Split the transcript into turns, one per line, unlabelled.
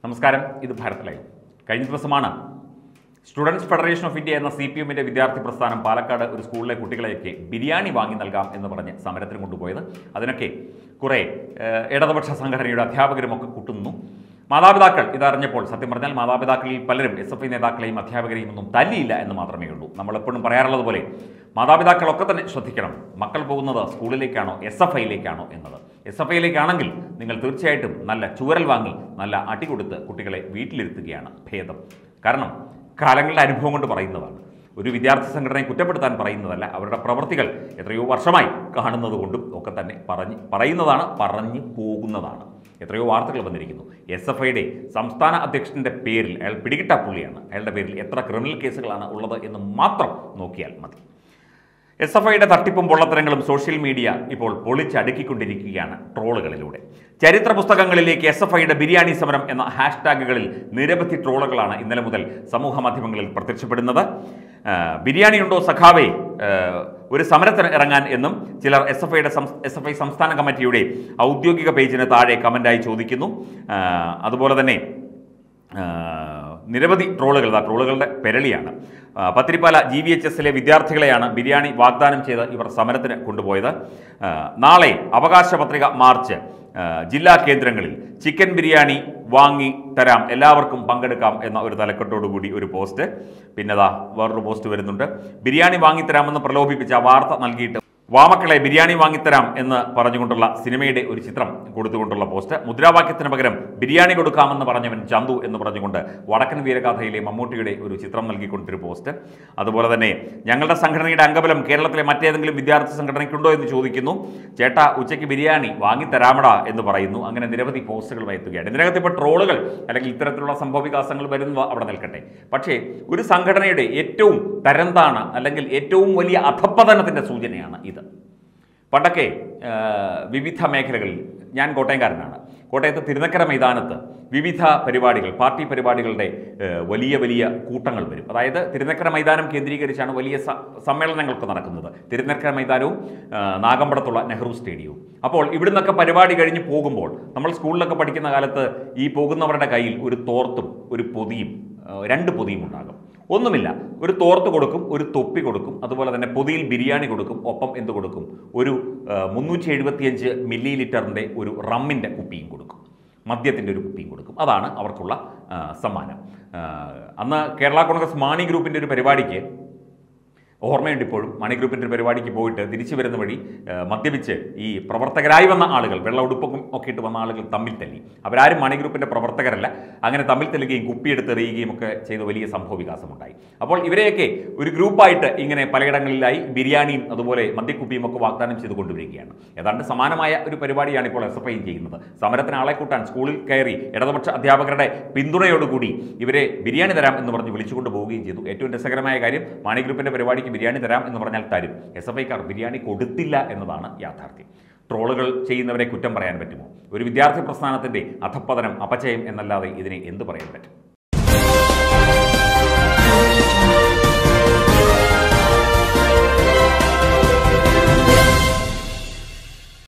നമസ്കാരം ഇത് ഭാരത് ലൈവ് കഴിഞ്ഞ ദിവസമാണ് സ്റ്റുഡൻസ് ഫെഡറേഷൻ ഓഫ് ഇന്ത്യ എന്ന സി പി എമ്മിൻ്റെ വിദ്യാർത്ഥി പ്രസ്ഥാനം പാലക്കാട് ഒരു സ്കൂളിലെ കുട്ടികളെയൊക്കെ ബിരിയാണി വാങ്ങി നൽകാം എന്ന് പറഞ്ഞ് സമരത്തിന് കൊണ്ടുപോയത് അതിനൊക്കെ കുറേ ഏഹ്, ഇടതുപക്ഷ സംഘടനയുടെ അധ്യാപകരുമൊക്കെ കൂട്ടുന്നു മാതാപിതാക്കൾ ഇതറിഞ്ഞപ്പോൾ സത്യം പറഞ്ഞാൽ മാതാപിതാക്കളിൽ പലരും എസ് എഫ് ഐ നേതാക്കളെയും അധ്യാപകരെയും ഒന്നും തല്ലിയില്ല എന്ന് മാത്രമേ ഉള്ളൂ നമ്മളെപ്പോഴും പറയാറുള്ളത് പോലെ മാതാപിതാക്കളൊക്കെ തന്നെ ശ്രദ്ധിക്കണം മക്കൾ പോകുന്നത് സ്കൂളിലേക്കാണോ എസ് എഫ് ഐയിലേക്കാണോ എന്നത് എസ് എഫ് ഐയിലേക്കാണെങ്കിൽ നിങ്ങൾ തീർച്ചയായിട്ടും നല്ല ചൂരൽ വാങ്ങി നല്ല അടി കൊടുത്ത് കുട്ടികളെ വീട്ടിലിരുത്തുകയാണ് ഭേദം കാരണം കാലങ്ങളുടെ അനുഭവം കൊണ്ട് പറയുന്നതാണ് ഒരു വിദ്യാർത്ഥി സംഘടനയെ കുറ്റപ്പെടുത്താൻ പറയുന്നതല്ല അവരുടെ പ്രവർത്തികൾ എത്രയോ വർഷമായി കാണുന്നത് കൊണ്ടും ഒക്കെ തന്നെ പറഞ്ഞ് പറയുന്നതാണ് പറഞ്ഞു പോകുന്നതാണ് എത്രയോ വാർത്തകൾ വന്നിരിക്കുന്നു എസ് എഫ് ഐയുടെ സംസ്ഥാന അധ്യക്ഷൻ്റെ പേരിൽ അയാൾ പിടികിട്ട പുള്ളിയാണ് അയാളുടെ പേരിൽ എത്ര ക്രിമിനൽ കേസുകളാണ് ഉള്ളത് എന്ന് മാത്രം നോക്കിയാൽ മതി എസ് എഫ് ഐയുടെ തട്ടിപ്പും പൊള്ളത്തരങ്ങളും സോഷ്യൽ മീഡിയ ഇപ്പോൾ പൊളിച്ചടുക്കിക്കൊണ്ടിരിക്കുകയാണ് ട്രോളുകളിലൂടെ ചരിത്ര പുസ്തകങ്ങളിലേക്ക് എസ് എഫ് ഐയുടെ ബിരിയാണി സമരം എന്ന ഹാഷ്ടാഗുകളിൽ നിരവധി ട്രോളുകളാണ് ഇന്നലെ മുതൽ സമൂഹ മാധ്യമങ്ങളിൽ പ്രത്യക്ഷപ്പെടുന്നത് ആ, ബിരിയാണി ഉണ്ടോ സഖാവേ ആ, ഒരു സമരത്തിന് ഇറങ്ങാൻ എന്നും ചിലർ എസ് എഫ് ഐയുടെ എസ് എഫ് ഐ സംസ്ഥാന കമ്മിറ്റിയുടെ ഔദ്യോഗിക പേജിന് താഴെ കമൻ്റായി ചോദിക്കുന്നു ആ, അതുപോലെ തന്നെ ആ, നിരവധി ട്രോളുകൾ ഇതാ ട്രോളുകളുടെ പെരളിയാണ് ആ, പത്തിരിപ്പാല ജി വി എച്ച് എസിലെ വിദ്യാർത്ഥികളെയാണ് ബിരിയാണി വാഗ്ദാനം ചെയ്ത് ഇവർ സമരത്തിന് കൊണ്ടുപോയത് ആ, നാളെ അവകാശ പത്രിക മാർച്ച് ആ, ജില്ലാ കേന്ദ്രങ്ങളിൽ ചിക്കൻ ബിരിയാണി വാങ്ങി തരാം എല്ലാവർക്കും പങ്കെടുക്കാം എന്ന ഒരു തലക്കെട്ടോടുകൂടി ഒരു പോസ്റ്റ് പിന്നെതാ വേറൊരു പോസ്റ്റ് വരുന്നുണ്ട് ബിരിയാണി വാങ്ങിത്തരാമെന്ന് പ്രലോഭിപ്പിച്ച വാർത്ത നൽകിയിട്ട് വാമക്കളെ ബിരിയാണി വാങ്ങിത്തരാം എന്ന് പറഞ്ഞുകൊണ്ടുള്ള സിനിമയുടെ ഒരു ചിത്രം കൊടുത്തുകൊണ്ടുള്ള പോസ്റ്റ് മുദ്രാവാക്യത്തിന് പകരം ബിരിയാണി കൊടുക്കാമെന്ന് പറഞ്ഞവൻ ചന്തു എന്ന് പറഞ്ഞുകൊണ്ട് വടക്കൻ വീരഗാഥയിലെ മമ്മൂട്ടിയുടെ ഒരു ചിത്രം നൽകിക്കൊണ്ടൊരു പോസ്റ്റ് അതുപോലെ തന്നെ ഞങ്ങളുടെ സംഘടനയുടെ അംഗബലം കേരളത്തിലെ മറ്റേതെങ്കിലും വിദ്യാർത്ഥി സംഘടനയ്ക്കുണ്ടോ എന്ന് ചോദിക്കുന്നു ചേട്ടാ ഉച്ചയ്ക്ക് ബിരിയാണി വാങ്ങിത്തരാമടാ എന്ന് പറയുന്നു അങ്ങനെ നിരവധി പോസ്റ്റുകൾ എത്തുകയാണ് ഇതിനകത്ത് ഇപ്പോൾ ട്രോളുകൾ അല്ലെങ്കിൽ ഇത്തരത്തിലുള്ള സംഭവവികാസങ്ങൾ വരുന്നത് അവിടെ നിൽക്കട്ടെ പക്ഷേ ഒരു സംഘടനയുടെ ഏറ്റവും തരംതാണ അല്ലെങ്കിൽ ഏറ്റവും വലിയ അധപ്പതനത്തിൻ്റെ സൂചനയാണ് ഇത് പണ്ടൊക്കെ ആ, വിവിധ മേഖലകളിൽ ഞാൻ കോട്ടയംകാരനാണ് കോട്ടയത്ത് തിരുനക്കര മൈതാനത്ത് വിവിധ പരിപാടികൾ പാർട്ടി പരിപാടികളുടെ ആ, വലിയ വലിയ കൂട്ടങ്ങൾ വരും അതായത് തിരുനക്കര മൈതാനം കേന്ദ്രീകരിച്ചാണ് വലിയ സ- സമ്മേളനങ്ങളൊക്കെ നടക്കുന്നത് തിരുനക്കര മൈതാനവും ആ, നാഗമ്പടത്തുള്ള നെഹ്റു സ്റ്റേഡിയവും അപ്പോൾ ഇവിടുന്നൊക്കെ പരിപാടി കഴിഞ്ഞ് പോകുമ്പോൾ നമ്മൾ സ്കൂളിലൊക്കെ പഠിക്കുന്ന കാലത്ത് ഈ പോകുന്നവരുടെ കയ്യിൽ ഒരു തോർത്തും ഒരു പൊതിയും ആ, രണ്ട് പൊതിയും ഉണ്ടാകും ഒന്നുമില്ല ഒരു തോർത്ത് കൊടുക്കും ഒരു തൊപ്പി കൊടുക്കും അതുപോലെ തന്നെ പൊതിയിൽ ബിരിയാണി കൊടുക്കും ഒപ്പം എന്ത് കൊടുക്കും ഒരു മുന്നൂറ്റി എഴുപത്തിയഞ്ച് മില്ലി ലിറ്ററിൻ്റെ ഒരു റമ്മിൻ്റെ കുപ്പിയും കൊടുക്കും മദ്യത്തിൻ്റെ ഒരു കുപ്പിയും കൊടുക്കും അതാണ് അവർക്കുള്ള ആ, സമ്മാനം ആ, അന്ന് കേരള കോൺഗ്രസ് മാണി ഗ്രൂപ്പിൻ്റെ ഒരു പരിപാടിക്ക് ഓർമ്മയുണ്ട് ഇപ്പോഴും മണി ഗ്രൂപ്പിൻ്റെ ഒരു പരിപാടിക്ക് പോയിട്ട് തിരിച്ചു വരുന്ന വഴി ആ, മദ്യപിച്ച് ഈ പ്രവർത്തകരായി വന്ന ആളുകൾ വെള്ള ഉടുപ്പൊക്കെ ഒക്കെ ഇട്ട് വന്ന ആളുകൾ തമ്മിൽ തല്ലി അവരാരും മണി ഗ്രൂപ്പിൻ്റെ പ്രവർത്തകരല്ല അങ്ങനെ തമ്മിൽ തല്ലുകയും കുപ്പിയെടുത്ത് എറിയുകയും ഒക്കെ ചെയ്ത വലിയ സംഭവ വികാസമുണ്ടായി അപ്പോൾ ഇവരെയൊക്കെ ഒരു ഗ്രൂപ്പായിട്ട് ഇങ്ങനെ പലയിടങ്ങളിലായി ബിരിയാണിയും അതുപോലെ മദ്യക്കുപ്പിയും ഒക്കെ വാഗ്ദാനം ചെയ്ത് കൊണ്ടുവരികയാണ് ഏതാണ്ട് സമാനമായ ഒരു പരിപാടിയാണ് ഇപ്പോൾ എസ് എഫ് ഐ ചെയ്യുന്നത് സമരത്തിന് ആളെ കൂട്ടാൻ സ്കൂളിൽ കയറി ഇടതുപക്ഷ അധ്യാപകരുടെ പിന്തുണയോടുകൂടി ഇവരെ ബിരിയാണി തരാം എന്ന് പറഞ്ഞ് വിളിച്ചുകൊണ്ട് പോവുകയും ചെയ്തു ഏറ്റവും രസകരമായ കാര്യം മാണി ഗ്രൂപ്പിന്റെ പരിപാടിക്ക് ബിരിയാണി തരാം എന്ന് പറഞ്ഞാൽ തരും എസ് എഫ് ഐക്കാർ ബിരിയാണി കൊടുത്തില്ല എന്നതാണ് യാഥാർത്ഥ്യം ട്രോളുകൾ ചെയ്യുന്നവരെ കുറ്റം പറയാൻ പറ്റുമോ ഒരു വിദ്യാർത്ഥി പ്രസ്ഥാനത്തിന്റെ അധപ്പതനം അപചയം എന്നല്ലാതെ ഇതിനെ എന്ത് പറയാൻ പറ്റും